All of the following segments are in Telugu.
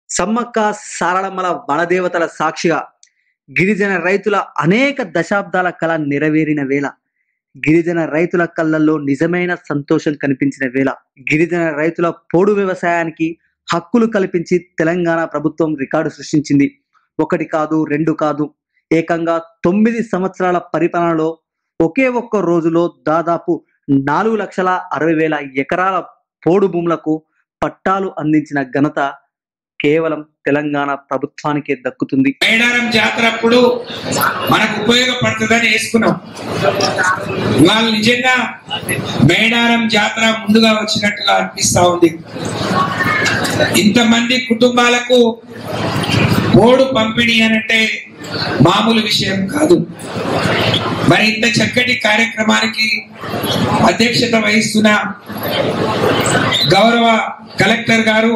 సమ్మక్క సారళమ్మల వనదేవతల సాక్షిగా గిరిజన రైతుల అనేక దశాబ్దాల కళ నెరవేరిన వేళ గిరిజన రైతుల కళ్ళల్లో నిజమైన సంతోషం కనిపించిన వేళ గిరిజన రైతుల పోడు వ్యవసాయానికి హక్కులు కల్పించి తెలంగాణ ప్రభుత్వం రికార్డు సృష్టించింది ఒకటి కాదు రెండు కాదు ఏకంగా తొమ్మిది సంవత్సరాల పరిపాలనలో ఒకే ఒక్క రోజులో దాదాపు నాలుగు లక్షల అరవై వేల ఎకరాల పోడు భూములకు పట్టాలు అందించిన ఘనత కేవలం తెలంగాణ ప్రభుత్వానికే దక్కుతుంది మేడారం జాతర అప్పుడు మనకు ఉపయోగపడుతుందని వేసుకున్నాం ఇవాళ నిజంగా మేడారం జాతర ముందుగా వచ్చినట్టుగా అనిపిస్తా ఉంది ఇంతమంది కుటుంబాలకు ఓడు పంపిణీ అనంటే మామూలు విషయం కాదు మరి ఇంత చక్కటి కార్యక్రమానికి అధ్యక్షత వహిస్తున్న గౌరవ కలెక్టర్ గారు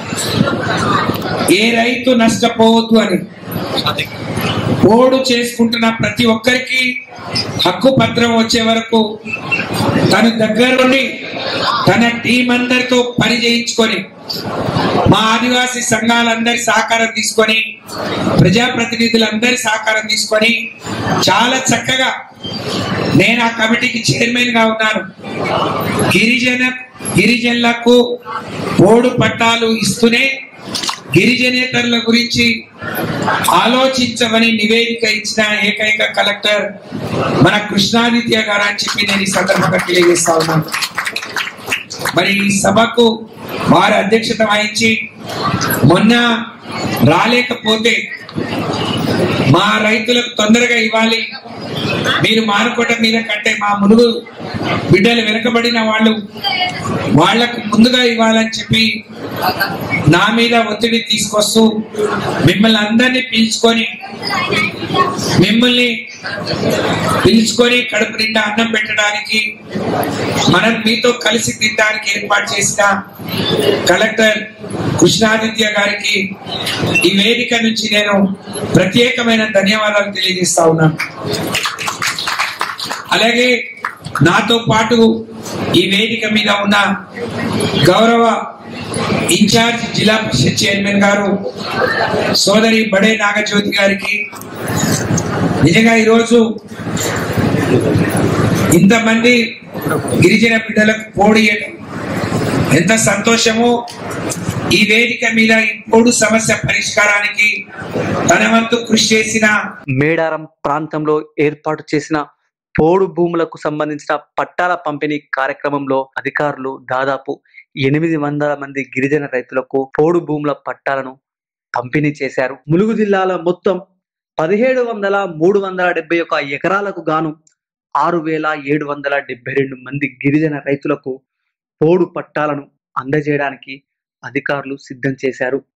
ఏ రైతు నష్టపోవద్దు అని పోడు చేసుకుంటున్న ప్రతి ఒక్కరికి హక్కు పత్రం వచ్చే వరకు తను దగ్గరుండి తన టీం అందరితో పని చేయించుకొని మా ఆదివాసీ సంఘాలందరి సహకారం తీసుకొని ప్రజాప్రతినిధులందరి సహకారం తీసుకొని చాలా చక్కగా నేను ఆ కమిటీకి చైర్మన్ గా ఉన్నాను గిరిజన గిరిజనులకు పోడు పట్టాలు ఇస్తూనే గిరిజనేతరుల గురించి ఆలోచించమని నివేదిక ఇచ్చిన ఏకైక కలెక్టర్ మన కృష్ణాదిత్య గారు అని చెప్పి నేను ఈ సందర్భంగా తెలియజేస్తా ఉన్నాను మరి ఈ సభకు వారి అధ్యక్షత వహించి మొన్న రాలేకపోతే మా రైతులకు తొందరగా ఇవ్వాలి మీరు మానుకోట మీద కంటే మా మునుగు బిడ్డలు వెనుకబడిన వాళ్ళు వాళ్లకు ముందుగా ఇవ్వాలని చెప్పి నా మీద ఒత్తిడి తీసుకొస్తూ మిమ్మల్ని అందరినీ పిలుచుకొని మిమ్మల్ని పిలుచుకొని కడుపు నిండా అన్నం పెట్టడానికి మనం మీతో కలిసి తినడానికి ఏర్పాటు చేసిన కలెక్టర్ కృష్ణాదిత్య గారికి ఈ వేదిక నుంచి నేను ప్రత్యేకమైన ధన్యవాదాలు తెలియజేస్తా ఉన్నాను అలాగే నాతో పాటు ఈ వేదిక మీద ఉన్న గౌరవ ఇన్ఛార్జ్ జిల్లా పరిషత్ చైర్మన్ గారు సోదరి బడే నాగజ్యోతి గారికి నిజంగా ఈరోజు ఇంతమంది గిరిజన బిడ్డలకు పోడియటం ఎంత సంతోషమో ఈ వేదిక మీద ఈ పోడు సమస్య పరిష్కారానికి తన వంతు కృషి చేసిన మేడారం ప్రాంతంలో ఏర్పాటు చేసిన పోడు భూములకు సంబంధించిన పట్టాల పంపిణీ కార్యక్రమంలో అధికారులు దాదాపు ఎనిమిది వందల మంది గిరిజన రైతులకు పోడు భూముల పట్టాలను పంపిణీ చేశారు ములుగు జిల్లాలో మొత్తం పదిహేడు వందల మూడు వందల డెబ్బై ఒక ఎకరాలకు గాను ఆరు వేల ఏడు వందల డెబ్బై రెండు మంది గిరిజన రైతులకు పోడు పట్టాలను అందజేయడానికి అధికారులు సిద్ధం చేశారు